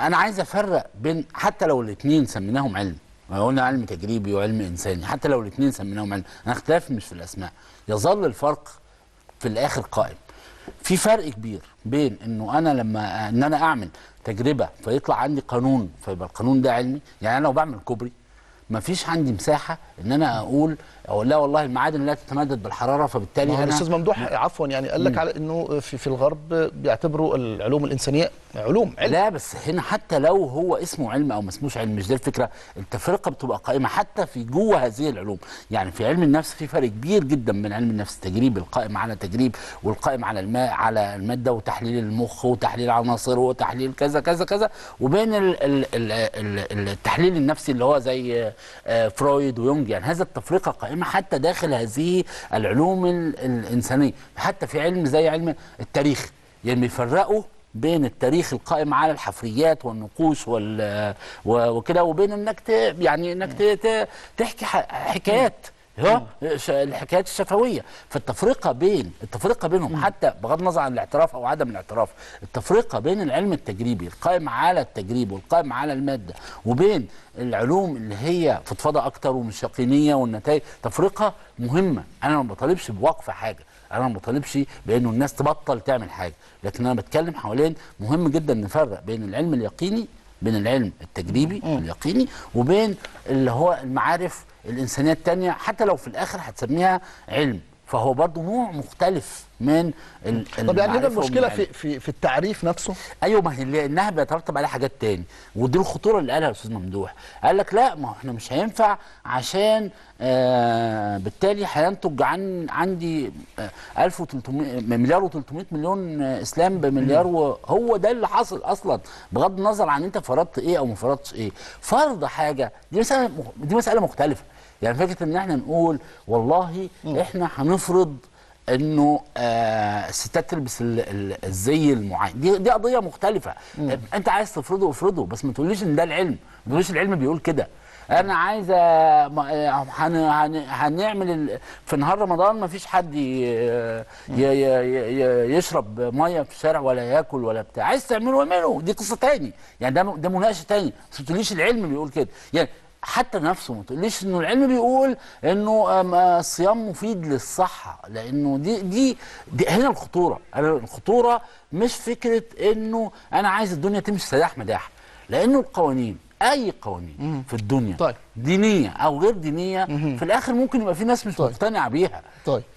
انا عايز افرق بين حتى لو الاثنين سميناهم علم قلنا علم تجريبي وعلم انساني حتى لو الاثنين سميناهم علم انا اختلاف مش في الاسماء يظل الفرق في الاخر قائم في فرق كبير بين انه انا لما ان انا اعمل تجربه فيطلع عندي قانون فيبقى القانون ده علمي يعني انا لو بعمل كوبري ما فيش عندي مساحه ان انا اقول او لا والله المعادن لا تتمدد بالحراره فبالتالي ما هو انا الاستاذ ممدوح عفوا يعني قال لك على انه في, في الغرب بيعتبروا العلوم الانسانيه علوم علم لا بس هنا حتى لو هو اسمه علم او ما اسموش علم مش ده الفكره التفرقه بتبقى قائمه حتى في جوه هذه العلوم يعني في علم النفس في فرق كبير جدا بين علم النفس التجريبي القائم على تجريب والقائم على الماء على الماده وتحليل المخ وتحليل عناصره وتحليل كذا كذا كذا وبين ال ال ال ال التحليل النفسي اللي هو زي آه، فرويد ويونج يعني هذا التفرقه قائمه حتى داخل هذه العلوم ال- الانسانيه حتى في علم زي علم التاريخ يعني بيفرقوا بين التاريخ القائم على الحفريات والنقوش وال و- وكده وبين انك ت... يعني انك ت... ت... تحكي ح... حكايات ها ش- الحكايات الشفويه فالتفرقه بين التفرقه بينهم حتى بغض النظر عن الاعتراف او عدم الاعتراف التفرقه بين العلم التجريبي القائم على التجريب والقائم على الماده وبين العلوم اللي هي فضفاضه اكتر ومش يقينيه والنتائج تفرقه مهمه انا ما بطالبش بوقف حاجه انا ما بطالبش بانه الناس تبطل تعمل حاجه لكن انا بتكلم حوالين مهم جدا نفرق بين العلم اليقيني بين العلم التجريبي اليقيني وبين اللي هو المعارف الانسانيه التانية حتى لو في الاخر هتسميها علم فهو برضه نوع مختلف من ال- طب يعني هنا المعرفة المشكله ومن في في في التعريف نفسه ايوه ما هي لانها بيترتب عليها حاجات تاني ودي الخطوره اللي قالها الاستاذ ممدوح قال لك لا ما هو احنا مش هينفع عشان آه بالتالي هينتج عن عندي آه 1300 مليار و300 مليون آه اسلام بمليار وهو ده اللي حصل اصلا بغض النظر عن انت فرضت ايه او ما فرضتش ايه فرض حاجه دي مساله مخ- دي مساله مختلفه يعني فكره ان احنا نقول والله احنا هنفرض انه آه الستات تلبس ال- ال- الزي المعين دي دي قضيه مختلفه انت عايز تفرضه افرضه بس ما تقوليش ان ده العلم ما تقوليش العلم بيقول كده انا عايزه ما- آه، هن هن هنعمل ال... في نهار رمضان ما فيش حد ي... ي... ي... ي... يشرب ميه في الشارع ولا ياكل ولا بتاع عايز تعمله اعمله دي قصه تاني يعني ده ده مناقشه تاني بس ما تقوليش العلم بيقول كده يعني حتى نفسه ما تقوليش انه العلم بيقول انه آم، آه، الصيام مفيد للصحه لانه دي دي, دي هنا الخطوره أنا الخطوره مش فكره انه انا عايز الدنيا تمشي سداح مداح لانه القوانين اي قوانين في الدنيا طيب. دينيه او غير دينيه في الاخر ممكن يبقى في ناس مش طيب. مقتنعه بيها طيب